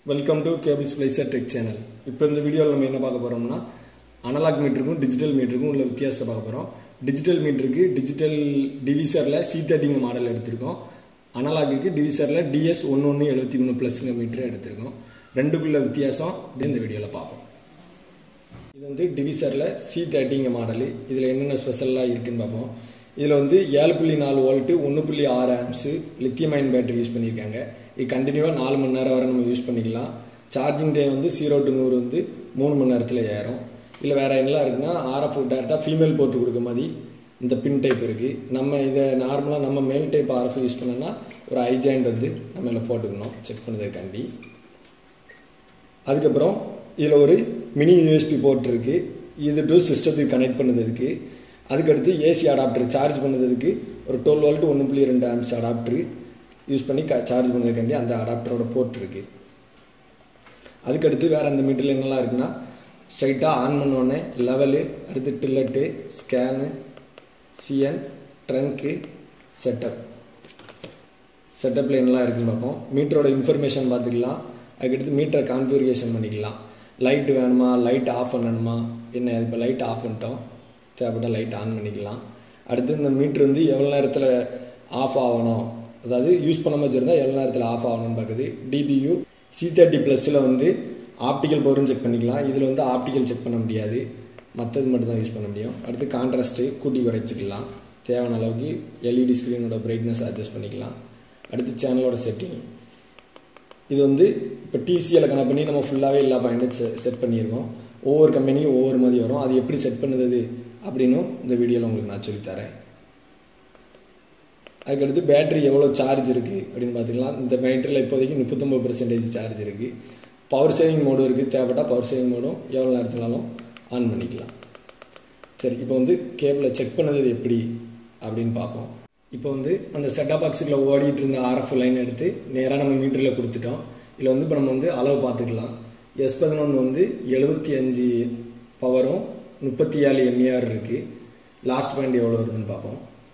welcome to cable splicer tech channel இப்போ இந்த வீடியோவில் நம்ம என்ன பார்க்க போகிறோம்னா அனலாக் மீட்டருக்கும் டிஜிட்டல் மீட்டருக்கும் உள்ள வித்தியாசத்தை பார்க்க போகிறோம் டிஜிட்டல் மீட்டருக்கு டிஜிட்டல் டிவிசரில் சி தேர்ட்டிங்க மாடல் எடுத்திருக்கோம் அனலாகுக்கு டிவிசரில் டிஎஸ் ஒன்று ஒன்று எழுபத்தி மூணு ப்ளஸ்ங்க மீட்டர் எடுத்திருக்கோம் ரெண்டுக்குள்ள வித்தியாசம் இந்த வீடியோவில் பார்ப்போம் இது வந்து டிவிசரில் சி தேர்ட்டிங்க மாடலு இதில் என்னென்ன ஸ்பெஷலாக இருக்குன்னு பார்ப்போம் இதில் வந்து ஏழு புள்ளி நாலு வோல்ட்டு ஒன்று புள்ளி ஆறு amps lithium ion battery use பண்ணியிருக்காங்க இது கண்டினியூவாக நாலு மணி நேரம் வரை நம்ம யூஸ் பண்ணிக்கலாம் சார்ஜிங் டே வந்து ஜீரோ டு நூறு வந்து மூணு மணி நேரத்தில் ஏறும் இல்லை வேறு என்னலாம் இருக்குன்னா ஆர்எஃப் டேரெக்டாக ஃபீமேல் போட்டு கொடுக்க மாதிரி இந்த பின் டைப் இருக்குது நம்ம இதை நார்மலாக நம்ம மேல் டைப் ஆர்எஃப் யூஸ் பண்ணோம்னா ஒரு ஐ ஜாயிண்ட் வந்து நம்ம இதில் போட்டுக்கணும் செக் பண்ணதுக்காண்டி அதுக்கப்புறம் இதில் ஒரு மினி யூஎஸ்பி போர்ட் இருக்கு இது டு சிஸ்டத்துக்கு கனெக்ட் பண்ணுறதுக்கு அதுக்கடுத்து ஏசி அடாப்டர் சார்ஜ் பண்ணுறதுக்கு ஒரு டுவெல் வோல்ட் ஒன்று புள்ளி ரெண்டு ஆம்ஸ் அடாப்டர் யூஸ் பண்ணி க சார்ஜ் பண்ணுறதுக்காண்டி அந்த அடாப்டரோட போர்ட் இருக்கு அதுக்கடுத்து வேறு அந்த மீட்டரில் என்னெல்லாம் இருக்குன்னா ஸ்ட்ரைட்டாக ஆன் பண்ணோடனே லெவலு அடுத்து டில்லட்டு ஸ்கேனு சிஎன் ட்ரங்க்கு செட்டப் செட்டப்பில் என்னெல்லாம் இருக்குன்னு பார்ப்போம் மீட்டரோட இன்ஃபர்மேஷன் பார்த்துக்கலாம் அதுக்கடுத்து மீட்டரை கான்ஃபிகரேஷன் பண்ணிக்கலாம் லைட் வேணுமா லைட் ஆஃப் பண்ணணுமா என்ன இப்போ லைட் ஆஃப் பண்ணிட்டோம் தேவைப்பட்டால் லைட் ஆன் பண்ணிக்கலாம் அடுத்து இந்த மீட்ரு வந்து எவ்வளோ நேரத்தில் ஆஃப் ஆகணும் அதாவது யூஸ் பண்ணாமல் வச்சுருந்தா எவ்வளோ நேரத்தில் ஆஃப் ஆகணும்னு பார்க்குது டிபியூ சி தேர்ட்டி ப்ளஸில் வந்து ஆப்டிக்கல் பவரும் செக் பண்ணிக்கலாம் இதில் வந்து ஆப்டிக்கல் செக் பண்ண முடியாது மற்றது மட்டும் தான் யூஸ் பண்ண முடியும் அடுத்து கான்ட்ராஸ்ட்டு கூட்டி குறைச்சிக்கலாம் தேவையான அளவுக்கு எல்இடி ஸ்க்ரீனோட பிரைட்னஸ் அட்ஜஸ்ட் பண்ணிக்கலாம் அடுத்து சேனலோட செட்டிங் இது வந்து இப்போ டிசிஎல் கனெக்ட் பண்ணி நம்ம ஃபுல்லாகவே எல்லா பாயிண்ட்டும் செட் பண்ணியிருக்கோம் ஒவ்வொரு கம்பெனியும் ஒவ்வொரு மாதிரி வரும் அது எப்படி செட் பண்ணுறது அப்படின்னும் இந்த வீடியோவில் உங்களுக்கு நான் சொல்லித்தரேன் அதுக்கடுத்து பேட்டரி எவ்வளோ சார்ஜ் இருக்குது அப்படின்னு பார்த்துக்கலாம் இந்த பேட்டரியில் இப்போதைக்கு முப்பத்தொம்பது பர்சன்டேஜ் சார்ஜ் இருக்குது பவர் சேவிங் மோடும் இருக்குது தேவைப்பட்டால் பவர் சேவிங் மோடும் எவ்வளோ நேரத்துலாலும் ஆன் பண்ணிக்கலாம் சரி இப்போ வந்து கேபிளை செக் பண்ணது எப்படி அப்படின்னு பார்ப்போம் இப்போ வந்து அந்த செட்டா பாக்ஸுக்குள்ள ஓடிட்டு இருந்த ஆர்எஃப் லைன் எடுத்து நேராக நம்ம மீட்டரில் கொடுத்துட்டோம் இதில் வந்து இப்போ நம்ம வந்து அளவு பார்த்துக்கலாம் எஸ் பதினொன்று வந்து எழுபத்தி அஞ்சு பவரும் முப்பத்தி ஏழு எம்ஏஆர் இருக்குது லாஸ்ட் பாயிண்ட் எவ்வளோ வருதுன்னு பார்ப்போம்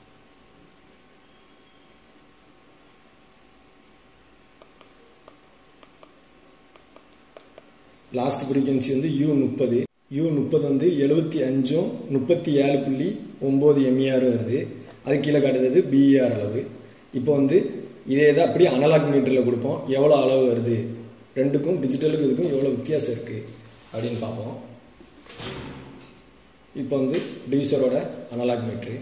லாஸ்ட் ஃப்ரீக்வன்சி வந்து யூ முப்பது யூ முப்பது வந்து எழுபத்தி அஞ்சும் முப்பத்தி ஏழு புள்ளி ஒம்பது எம்ஏஆர் வருது அது கீழே காட்டுறது பிஇஆர் அளவு இப்போ வந்து இதே தான் அப்படியே அனலாக் மீட்டரில் கொடுப்போம் எவ்வளோ அளவு வருது ரெண்டுக்கும் டிஜிட்டலுக்கும் இதுக்கும் எவ்வளோ வித்தியாசம் இருக்குது அப்படின்னு பார்ப்போம் இப்போ வந்து டிவிசரோட அனலாக் மீட்ரு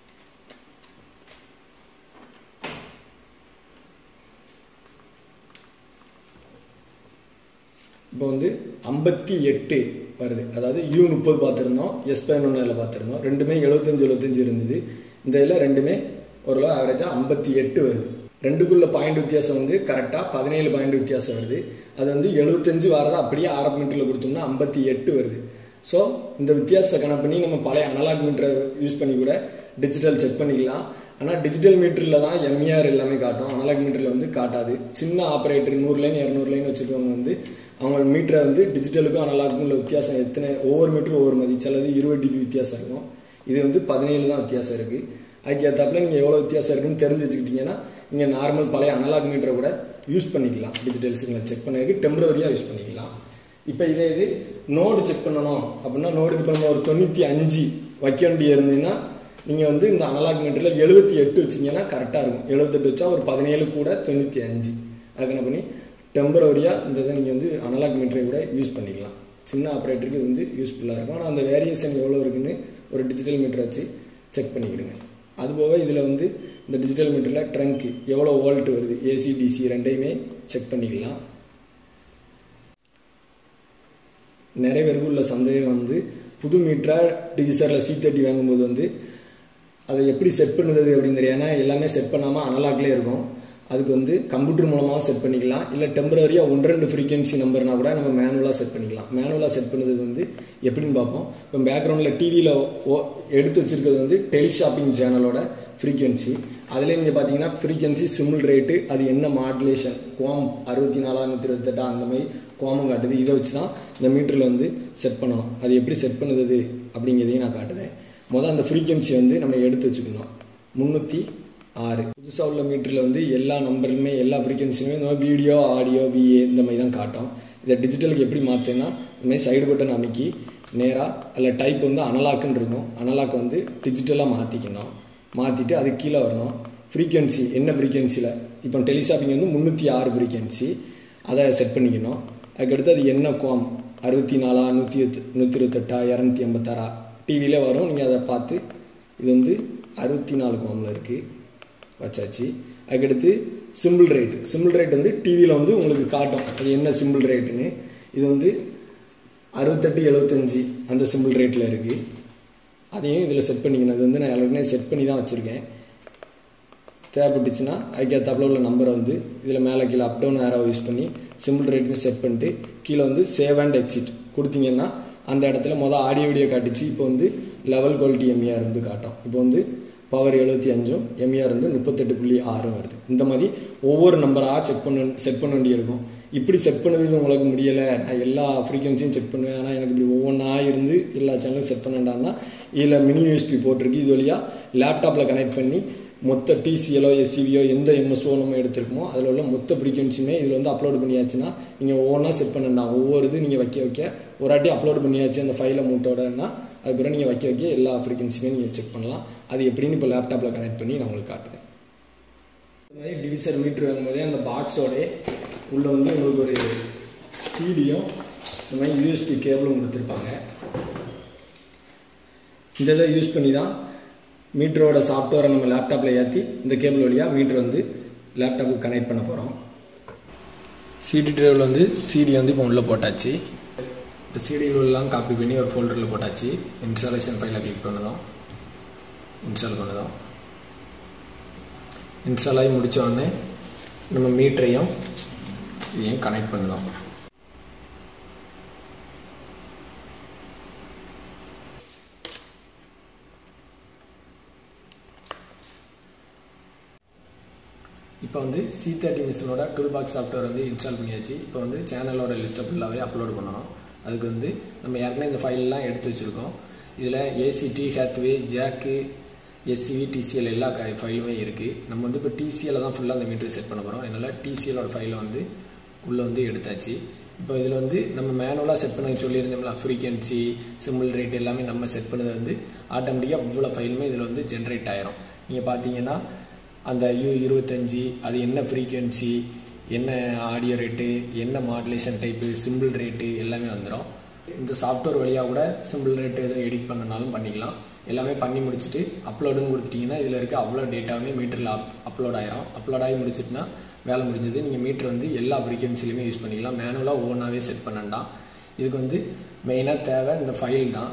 இப்போ வந்து ஐம்பத்தி எட்டு வருது அதாவது யூ முப்பது பார்த்துருந்தோம் எஸ் பதினொன்றில் பார்த்துருந்தோம் ரெண்டுமே எழுபத்தஞ்சு எழுபத்தஞ்சு இருந்தது இந்த இதில் ரெண்டுமே ஓரளவு ஆவரேஜாக ஐம்பத்தி எட்டு வருது ரெண்டுக்குள்ள பாயிண்ட் வித்தியாசம் வந்து கரெக்டாக பதினேழு பாயிண்ட் வித்தியாசம் வருது அது வந்து எழுபத்தஞ்சு வரதா அப்படியே ஆரம்ப மீட்டரில் கொடுத்தோம்னா ஐம்பத்தி எட்டு வருது ஸோ இந்த வித்தியாசத்தை கணக்கு பண்ணி நம்ம பழைய அனலாக் மீட்டரை யூஸ் பண்ணி கூட டிஜிட்டல் செக் பண்ணிக்கலாம் ஆனால் டிஜிட்டல் மீட்டரில் தான் எம்இஆர் எல்லாமே காட்டும் அனலாக் மீட்டரில் வந்து காட்டாது சின்ன ஆப்ரேட்டர் நூறு லைன் இரநூறு லைன் வச்சுருக்கவங்க வந்து அவங்க மீட்டரை வந்து டிஜிட்டலுக்கும் அனலாக்கும் உள்ள வித்தியாசம் எத்தனை ஒவ்வொரு மீட்டரும் ஒவ்வொரு மதி சிலது இருபது டிபி வித்தியாசம் இருக்கும் இது வந்து பதினேழு தான் வித்தியாசம் இருக்குது அதுக்கு ஏற்றாப்புல நீங்கள் எவ்வளோ வித்தியாசம் இருக்குன்னு தெரிஞ்சு வச்சுக்கிட்டீங்கன்னா நீங்கள் நார்மல் பழைய அனலாக் மீட்டரை கூட யூஸ் பண்ணிக்கலாம் டிஜிட்டல் சிக்னல் செக் பண்ணதுக்கு டெம்பரரியாக யூஸ் பண்ணிக்கலாம் இப்போ இதே இது நோடு செக் பண்ணணும் அப்படின்னா நோடுக்கு இப்போ நம்ம ஒரு தொண்ணூற்றி அஞ்சு வைக்க வேண்டிய இருந்ததுன்னா நீங்கள் வந்து இந்த அனலாக் மீட்டரில் எழுபத்தி எட்டு வச்சிங்கன்னா கரெக்டாக இருக்கும் எழுபத்தெட்டு வச்சா ஒரு பதினேழு கூட தொண்ணூற்றி அஞ்சு அதுக்கு என்ன பண்ணி டெம்பரரியாக இந்த இதை நீங்கள் வந்து அனலாக் மீட்டரை கூட யூஸ் பண்ணிக்கலாம் சின்ன ஆப்ரேட்டருக்கு இது வந்து யூஸ்ஃபுல்லாக இருக்கும் ஆனால் அந்த வேரியேஷன் எவ்வளோ இருக்குன்னு ஒரு டிஜிட்டல் மீட்டர் வச்சு செக் பண்ணிக்கிடுங்க அதுபோக இதில் வந்து இந்த டிஜிட்டல் மீட்டரில் ட்ரங்க்கு எவ்வளோ வோல்ட் வருது ஏசி டிசி ரெண்டையுமே செக் பண்ணிக்கலாம் நிறைய பேருக்கு உள்ள சந்தேகம் வந்து புது மீட்டராக டிவிசரில் சி தேர்ட்டி வாங்கும்போது வந்து அதை எப்படி செட் பண்ணுறது அப்படின்னு தெரியாது ஏன்னா எல்லாமே செட் பண்ணாமல் அனலாக்லேயே இருக்கும் அதுக்கு வந்து கம்ப்யூட்டர் மூலமாக செட் பண்ணிக்கலாம் இல்லை டெம்பரரியாக ஒன்று ரெண்டு ஃப்ரீக்வன்சி நம்பர்னா கூட நம்ம மேனுவலாக செட் பண்ணிக்கலாம் மேனுவலாக செட் பண்ணுறது வந்து எப்படின்னு பார்ப்போம் இப்போ பேக்ரவுண்டில் டிவியில் எடுத்து வச்சிருக்கிறது வந்து டெலிஷாப்பிங் சேனலோட ஃப்ரீக்வன்சி அதில் நீங்கள் பார்த்தீங்கன்னா ஃப்ரீக்வன்சி சிம்பிள் ரேட்டு அது என்ன மாடுலேஷன் கோம் அறுபத்தி நாலாம் நூற்றி இருபத்தெட்டா அந்த மாதிரி கோமம் காட்டுது இதை வச்சு தான் இந்த மீட்டரில் வந்து செட் பண்ணணும் அது எப்படி செட் பண்ணுறது அப்படிங்கிறதையும் நான் காட்டுதேன் முதல் அந்த ஃப்ரீக்வன்சி வந்து நம்ம எடுத்து வச்சுக்கணும் முந்நூற்றி ஆறு புதுசாக உள்ள மீட்டரில் வந்து எல்லா நம்பருமே எல்லா ஃப்ரீக்வன்சியுமே இந்த மாதிரி வீடியோ ஆடியோ விஏ இந்த மாதிரி தான் காட்டும் இதை டிஜிட்டலுக்கு எப்படி மாற்றுனா இந்த மாதிரி சைடு பட்டன் அமைக்கி நேராக அதில் டைப் வந்து அனலாக்குன்னு இருக்கும் அனலாக் வந்து டிஜிட்டலாக மாற்றிக்கணும் மாற்றிட்டு அது கீழே வரணும் ஃப்ரீக்வன்சி என்ன ஃப்ரீக்வன்சியில் இப்போ டெலிஷாப்பிங் வந்து முந்நூற்றி ஆறு ஃப்ரீக்வன்சி அதை செட் பண்ணிக்கணும் அதுக்கடுத்து அது என்ன கோம் அறுபத்தி நாலா நூற்றி நூற்றி இருபத்தெட்டா இரநூத்தி எண்பத்தாறா டிவியில் வரும் நீங்கள் அதை பார்த்து இது வந்து அறுபத்தி நாலு கோமில் இருக்குது வச்சாச்சு அதுக்கடுத்து சிம்பிள் ரேட்டு சிம்பிள் ரேட் வந்து டிவியில் வந்து உங்களுக்கு காட்டும் அது என்ன சிம்பிள் ரேட்டுன்னு இது வந்து அறுபத்தெட்டு எழுபத்தஞ்சி அந்த சிம்பிள் ரேட்டில் இருக்குது அதையும் இதில் செட் பண்ணிக்கணும் இது வந்து நான் ஏற்கனவே செட் பண்ணி தான் வச்சுருக்கேன் தேவைப்பட்டுச்சுன்னா அதுக்கேற்றாப்புல உள்ள நம்பரை வந்து இதில் மேலே கீழே அப் டவுன் ஏரோ யூஸ் பண்ணி சிம்பிள் ரேட்டுக்கு செட் பண்ணிட்டு கீழே வந்து சேவ் அண்ட் எக்ஸிட் கொடுத்தீங்கன்னா அந்த இடத்துல மொதல் ஆடியோ வீடியோ காட்டுச்சு இப்போ வந்து லெவல் குவாலிட்டி எம்ஏஆர் வந்து காட்டும் இப்போ வந்து பவர் எழுபத்தி அஞ்சும் எம்ஏஆர் வந்து முப்பத்தெட்டு புள்ளி ஆறும் வருது இந்த மாதிரி ஒவ்வொரு நம்பராக செக் பண்ண செட் பண்ண வேண்டியிருக்கும் இப்படி செட் பண்ணது உங்களுக்கு முடியலை நான் எல்லா ஃப்ரீக்வன்சியும் செக் பண்ணுவேன் ஆனால் எனக்கு இப்படி ஒவ்வொன்றா இருந்து எல்லா சேனலும் செட் பண்ணண்டான்னா இதில் மினி யூஎஸ்பி போட்டிருக்கு இது வழியாக லேப்டாப்பில் கனெக்ட் பண்ணி மொத்த டிசிஎலோ எஸ்சிவியோ எந்த எம்எஸ்ஓ நம்ம எடுத்திருக்கோமோ அதில் உள்ள மொத்த ஃப்ரீக்வன்சியுமே இதில் வந்து அப்லோட் பண்ணியாச்சுன்னா நீங்கள் ஒவ்வொன்றா செட் பண்ணலாம் ஒவ்வொரு இது நீங்கள் வைக்க வைக்க ஒரு வாட்டி அப்லோட் பண்ணியாச்சு அந்த ஃபைலை மூட்டோடனா அதுக்கப்புறம் நீங்கள் வைக்க வைக்க எல்லா ஃப்ரீக்வன்சியுமே நீங்கள் செக் பண்ணலாம் அது எப்படின்னு இப்போ லேப்டாப்பில் கனெக்ட் பண்ணி நான் உங்களுக்கு காட்டுறேன் இந்த மாதிரி டிவிசர் மீட்ரு வாங்கும்போதே அந்த பாக்ஸோட உள்ளே வந்து உங்களுக்கு ஒரு சிடியும் இந்த மாதிரி யூஎஸ்பி கேபிளும் கொடுத்துருப்பாங்க இந்த இதை யூஸ் பண்ணி தான் மீட்டரோட சாஃப்ட்வேரை நம்ம லேப்டாப்பில் ஏற்றி இந்த கேபிள் வழியாக மீட்ரு வந்து லேப்டாப்புக்கு கனெக்ட் பண்ண போகிறோம் சிடி ட்ரைவில் வந்து சிடி வந்து இப்போ உள்ளே போட்டாச்சு இப்போ சிடிகளெலாம் காப்பி பண்ணி ஒரு ஃபோல்டரில் போட்டாச்சு இன்ஸ்டாலேஷன் ஃபைலை கிளிக் பண்ணதும் இன்ஸ்டால் பண்ணதும் இன்ஸ்டால் ஆகி முடித்த உடனே நம்ம மீட்டரையும் இதையும் கனெக்ட் பண்ணுதோம் இப்போ வந்து சி தேர்ட்டி மிஷினோட டூல் பாக்ஸ் சாஃப்ட்வேர் வந்து இன்ஸ்டால் பண்ணியாச்சு இப்போ வந்து சேனலோட லிஸ்ட்டை ஃபுல்லாகவே அப்லோட் பண்ணணும் அதுக்கு வந்து நம்ம ஏற்கனவே இந்த ஃபைல்லாம் எடுத்து வச்சுருக்கோம் இதில் ஏசிடி ஹேத்வே ஜாக்கு எஸ்சிவி டிசிஎல் எல்லா ஃபைலுமே இருக்குது நம்ம வந்து இப்போ டிசிஎல் தான் ஃபுல்லாக அந்த மீட்டர் செட் பண்ண போகிறோம் அதனால் டிசிஎலோட ஃபைலை வந்து உள்ளே வந்து எடுத்தாச்சு இப்போ இதில் வந்து நம்ம மேனுவலாக செட் பண்ண சொல்லியிருந்தோம்ல ஃப்ரீக்வன்சி சிம்பிள் ரேட் எல்லாமே நம்ம செட் பண்ணது வந்து ஆட்டோமேட்டிக்காக இவ்வளோ ஃபைலுமே இதில் வந்து ஜென்ரேட் ஆயிரும் நீங்கள் பார்த்தீங்கன்னா அந்த யூ இருபத்தஞ்சி அது என்ன ஃப்ரீக்வன்சி என்ன ஆடியோ ரேட்டு என்ன மாடுலேஷன் டைப்பு சிம்பிள் ரேட்டு எல்லாமே வந்துடும் இந்த சாஃப்ட்வேர் வழியாக கூட சிம்பிள் ரேட்டு எதுவும் எடிட் பண்ணனாலும் பண்ணிக்கலாம் எல்லாமே பண்ணி முடிச்சுட்டு அப்லோடுன்னு கொடுத்துட்டிங்கன்னா இதில் இருக்க அவ்வளோ டேட்டாவுமே மீட்டரில் அப் அப்லோட் ஆயிரும் அப்லோட் ஆகி முடிச்சிட்டுனா வேலை முடிஞ்சது நீங்கள் மீட்டர் வந்து எல்லா ஃப்ரீக்வன்சிலையுமே யூஸ் பண்ணிக்கலாம் மேனுவலாக ஓனாகவே செட் பண்ணண்டாம் இதுக்கு வந்து மெயினாக தேவை இந்த ஃபைல் தான்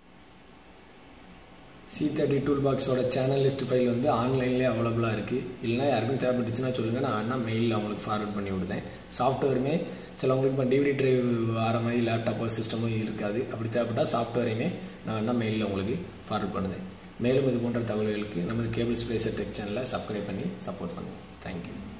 சி தேர்ட்டி டூல் பாக்ஸோட சேனல் லிஸ்ட் ஃபைல் வந்து ஆன்லைன்லேயே அவைலபிளாக இருக்குது இல்லைனா யாருக்கும் தேவைப்பட்டுச்சுன்னா சொல்லுங்கள் நான் வேணால் மெயிலில் அவங்களுக்கு ஃபார்வர்ட் பண்ணி விடுதேன் சாஃப்ட்வேருமே சிலவங்களுக்கு இப்போ டிவிடி ட்ரைவ் வர மாதிரி லேப்டாப்போ சிஸ்டமோ இருக்காது அப்படி தேவைப்பட்டால் சாஃப்ட்வேரையுமே நான் வேணால் மெயிலில் உங்களுக்கு ஃபார்வர்ட் பண்ணுதேன் மேலும் இது போன்ற தகவல்களுக்கு நமது கேபிள் ஸ்பேஸ் டெக் சேனலை சப்ஸ்கிரைப் பண்ணி சப்போர்ட் பண்ணுங்கள் தேங்க்யூ